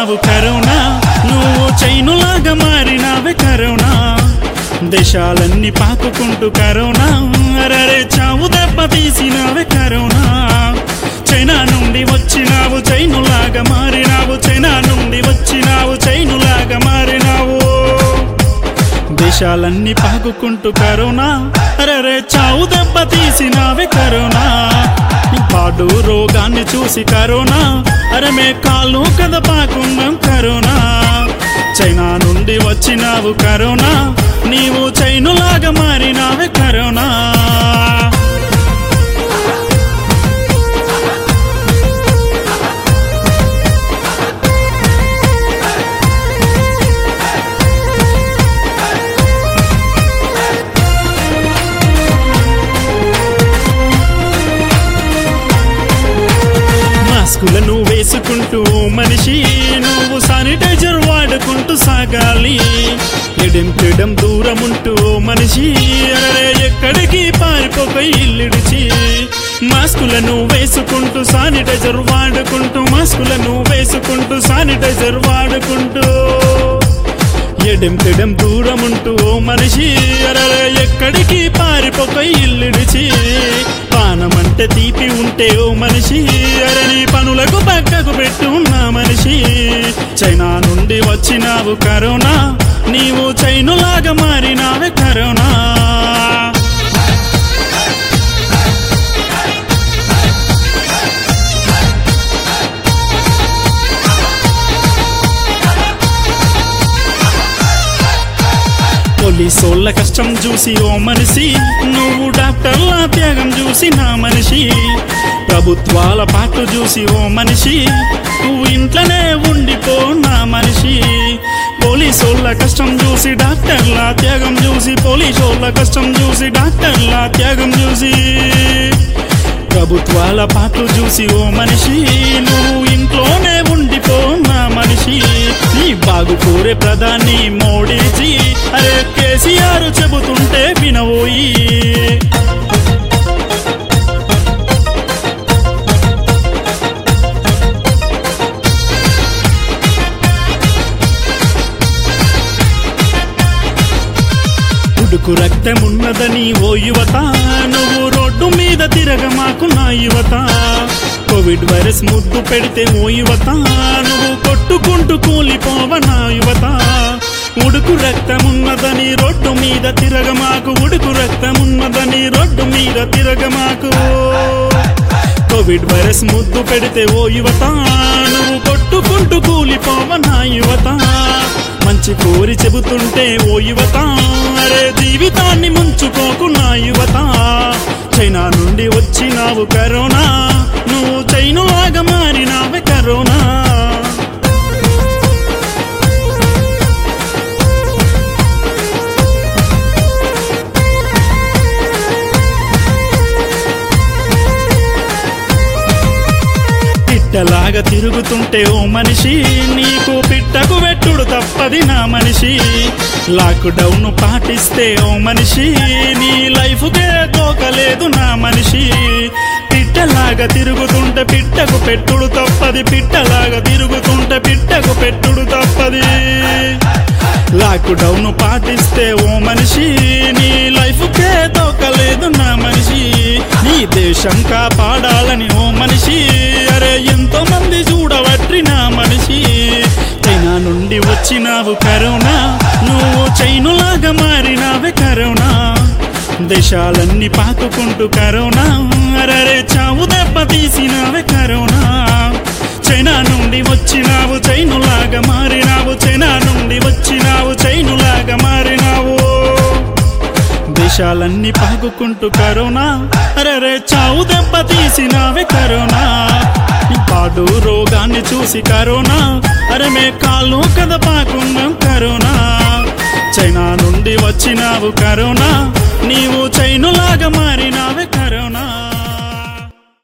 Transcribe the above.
వచ్చినావు కరోనా నువ్వు చైనులాగా మారినావే కరోనా దేశాలన్నీ పాకుకుంటూ కరోనా అరరే చావు దెబ్బ తీసినావే కరోనా చైనా నుండి వచ్చినావు చైనులాగా మారినావు చైనా నుండి వచ్చినావు చైనులాగా మారినావు దేశాలన్నీ పాకుకుంటూ కరోనా అరరే చావు దెబ్బ తీసినావే కరోనా పాడు రోగాన్ని చూసి కరోనా అరమే కాళ్ళు కథ పాకున్నాం కరోనా చైనా నుండి వచ్చినావు కరోనా నీవు చైనులాగా మారినావే కరోనా మాస్కులను వేసుకుంటూ మనిషి నువ్వు శానిటైజర్ వాడుకుంటూ సాగాలి ఎడం పెడం దూరముంటూ మనిషి అరే ఎక్కడికి పారిపోక ఇల్లిడిచి మాస్కులను వేసుకుంటూ శానిటైజర్ వాడుకుంటూ మాస్కులను వేసుకుంటూ శానిటైజర్ వాడుకుంటూ ఎడం పెడం దూరముంటూ ఓ మనిషి అరరే ఎక్కడికి పారిపోక ఇల్లుడిచి పానమంటే తీపి ఉంటే ఓ మనిషి అరని పనులకు పక్కకు పెట్టు నా మనిషి చైనా నుండి వచ్చినావు కరోనా నీవు చైనులాగా మారినావే కరోనా పోలీసోళ్ళ కష్టం చూసి ఓ మనిషి నువ్వు డాక్టర్ల త్యాగం చూసి నా మనిషి ప్రభుత్వాల పాటు చూసి ఓ మనిషి నువ్వు ఇంట్లోనే ఉండిపో నా మనిషి పోలీసోళ్ళ కష్టం చూసి డాక్టర్ల త్యాగం చూసి పోలీసోళ్ళ కష్టం చూసి డాక్టర్ల త్యాగం చూసి ప్రభుత్వాల పాటలు చూసి ఓ మనిషి నువ్వు ఇంట్లోనే ఉండిపో నా మనిషి నీ బాగు కోరే ప్రధాని మోడీజీ అరే కేసీఆర్ చెబుతుంటే వినవోయి ఉడుకు రక్తమున్నదని ఓ యువత నువ్వు రోడ్డు మీద తిరగమాకు నా యువత కోవిడ్ వైరస్ ముద్దు పెడితే ఓ యువత నువ్వు కొట్టుకుంటూ కూలిపోవ నా యువత ఉడుకు రక్తమున్నదని రోడ్డు మీద తిరగమాకు ఉడుకు రక్తమున్నదని రోడ్డు మీద తిరగమాకు కోవిడ్ వైరస్ ముద్దు పెడితే ఓ యువత నువ్వు కొట్టుకుంటూ కూలిపోవ నా యువత మంచి కోరి చెబుతుంటే ఓ యువత అరే జీవితాన్ని ముంచుకోకు నా యువత చైనా నుండి వచ్చినావు కరోనా నువ్వు చైనులాగా మారినావే కరోనా పిట్టలాగా తిరుగుతుంటే ఓ మనిషి నీకు పిట్టకు వెట్టుడు తప్పది నా మనిషి లాక్ డౌన్ పాటిస్తే ఓ మనిషి నీ లైఫ్కే తోకలేదు నా మనిషి పిట్టలాగా తిరుగుతుంటే పిట్టకు పెట్టుడు తప్పది పిట్టలాగా తిరుగుతుంటే పిట్టకు పెట్టుడు తప్పది లాక్ డౌన్ పాటిస్తే ఓ మనిషి నీ లైఫ్కే తోకలేదు నా మనిషి నీ దేశం కాపాడాలని ఓ మనిషి అరే ఎంతో మంది చూడవట్రి నా మనిషి చైనా నుండి వచ్చినావు కరోనా నువ్వు చైనులాగా మారినావే కరోనా దేశాలన్నీ పాకుకుంటూ కరోనా అరరే చావు దెబ్బ తీసినావే కరోనా చైనా నుండి వచ్చినావు చైనులాగా మారినావు చైనా నుండి వచ్చినావు చైనులాగా మారినావు దేశాలన్నీ పాకుకుంటూ కరోనా అరే చావు దెబ్బ తీసినావే కరోనా పాడు రోగాన్ని చూసి కరోనా అరమే కాళ్ళు కథ పాకున్నాం కరోనా చైనా నుండి వచ్చినావు కరోనా నీవు చైనులాగా మారినావే కరోనా